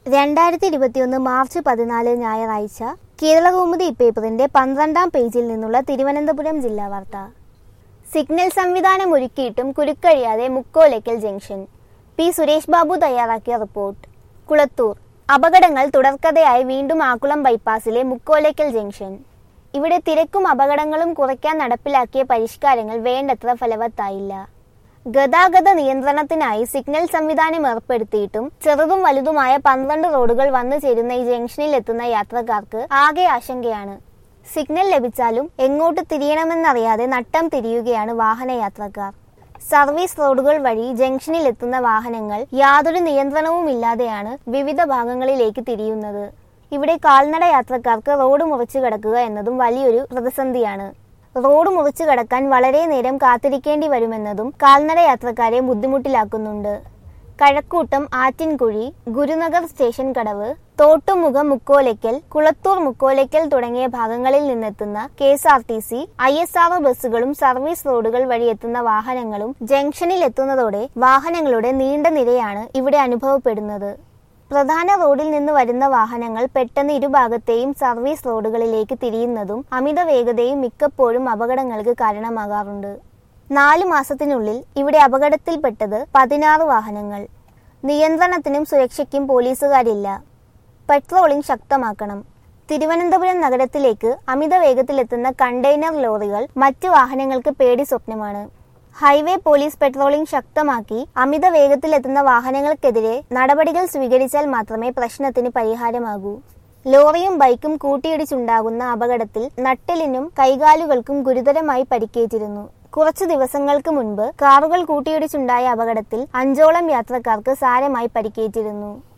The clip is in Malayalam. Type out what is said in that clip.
രണ്ടായിരത്തി ഇരുപത്തിയൊന്ന് മാർച്ച് പതിനാല് ഞായറാഴ്ച കേരളകൗമുദി പേപ്പറിന്റെ പന്ത്രണ്ടാം പേജിൽ നിന്നുള്ള തിരുവനന്തപുരം ജില്ലാ വാർത്ത സിഗ്നൽ സംവിധാനം ഒരുക്കിയിട്ടും കുരുക്കഴിയാതെ മുക്കോലയ്ക്കൽ ജംഗ്ഷൻ പി സുരേഷ് ബാബു തയ്യാറാക്കിയ റിപ്പോർട്ട് കുളത്തൂർ അപകടങ്ങൾ തുടർക്കഥയായി വീണ്ടും ആക്കുളം ബൈപ്പാസിലെ മുക്കോലയ്ക്കൽ ജംഗ്ഷൻ ഇവിടെ തിരക്കും അപകടങ്ങളും കുറയ്ക്കാൻ നടപ്പിലാക്കിയ പരിഷ്കാരങ്ങൾ വേണ്ടത്ര ഫലവത്തായില്ല ഗതാഗത നിയന്ത്രണത്തിനായി സിഗ്നൽ സംവിധാനം ഏർപ്പെടുത്തിയിട്ടും ചെറുതും വലുതുമായ പന്ത്രണ്ട് റോഡുകൾ വന്നു ചേരുന്ന ഈ ജംഗ്ഷനിൽ എത്തുന്ന യാത്രക്കാർക്ക് ആകെ ആശങ്കയാണ് സിഗ്നൽ ലഭിച്ചാലും എങ്ങോട്ട് തിരിയണമെന്നറിയാതെ നട്ടം തിരിയുകയാണ് വാഹനയാത്രക്കാർ സർവീസ് റോഡുകൾ വഴി ജംഗ്ഷനിൽ എത്തുന്ന വാഹനങ്ങൾ യാതൊരു നിയന്ത്രണവുമില്ലാതെയാണ് വിവിധ ഭാഗങ്ങളിലേക്ക് തിരിയുന്നത് ഇവിടെ കാൽനട യാത്രക്കാർക്ക് റോഡ് മുറിച്ചു കടക്കുക എന്നതും വലിയൊരു പ്രതിസന്ധിയാണ് റോഡ് മുറിച്ചു കടക്കാൻ വളരെ നേരം കാത്തിരിക്കേണ്ടി വരുമെന്നതും കാൽനട യാത്രക്കാരെ ബുദ്ധിമുട്ടിലാക്കുന്നുണ്ട് കഴക്കൂട്ടം ആറ്റിൻകുഴി ഗുരുനഗർ സ്റ്റേഷൻ കടവ് തോട്ടുമുഖം മുക്കോലയ്ക്കൽ കുളത്തൂർ മുക്കോലയ്ക്കൽ തുടങ്ങിയ ഭാഗങ്ങളിൽ നിന്നെത്തുന്ന K S R T C I S R ബസ്സുകളും സർവീസ് റോഡുകൾ വഴി എത്തുന്ന വാഹനങ്ങളും ജംഗ്ഷനിൽ എത്തുന്നതോടെ വാഹനങ്ങളുടെ നീണ്ട നിരയാണ് ഇവിടെ അനുഭവപ്പെടുന്നത് പ്രധാന റോഡിൽ നിന്ന് വരുന്ന വാഹനങ്ങൾ പെട്ടെന്ന് ഇരുഭാഗത്തെയും സർവീസ് റോഡുകളിലേക്ക് തിരിയുന്നതും അമിത വേഗതയും മിക്കപ്പോഴും അപകടങ്ങൾക്ക് കാരണമാകാറുണ്ട് നാല് മാസത്തിനുള്ളിൽ ഇവിടെ അപകടത്തിൽപ്പെട്ടത് പതിനാറ് വാഹനങ്ങൾ നിയന്ത്രണത്തിനും സുരക്ഷയ്ക്കും പോലീസുകാരില്ല പെട്രോളിംഗ് ശക്തമാക്കണം തിരുവനന്തപുരം നഗരത്തിലേക്ക് അമിത വേഗത്തിലെത്തുന്ന കണ്ടെയ്നർ ലോറികൾ മറ്റു വാഹനങ്ങൾക്ക് പേടി സ്വപ്നമാണ് ഹൈവേ പോലീസ് പെട്രോളിംഗ് ശക്തമാക്കി അമിത വേഗത്തിലെത്തുന്ന വാഹനങ്ങൾക്കെതിരെ നടപടികൾ സ്വീകരിച്ചാൽ മാത്രമേ പ്രശ്നത്തിന് പരിഹാരമാകൂ ലോറിയും ബൈക്കും കൂട്ടിയിടിച്ചുണ്ടാകുന്ന അപകടത്തിൽ നട്ടെല്ലിനും കൈകാലുകൾക്കും ഗുരുതരമായി പരിക്കേറ്റിരുന്നു കുറച്ചു ദിവസങ്ങൾക്ക് മുൻപ് കാറുകൾ കൂട്ടിയിടിച്ചുണ്ടായ അപകടത്തിൽ അഞ്ചോളം യാത്രക്കാർക്ക് സാരമായി പരിക്കേറ്റിരുന്നു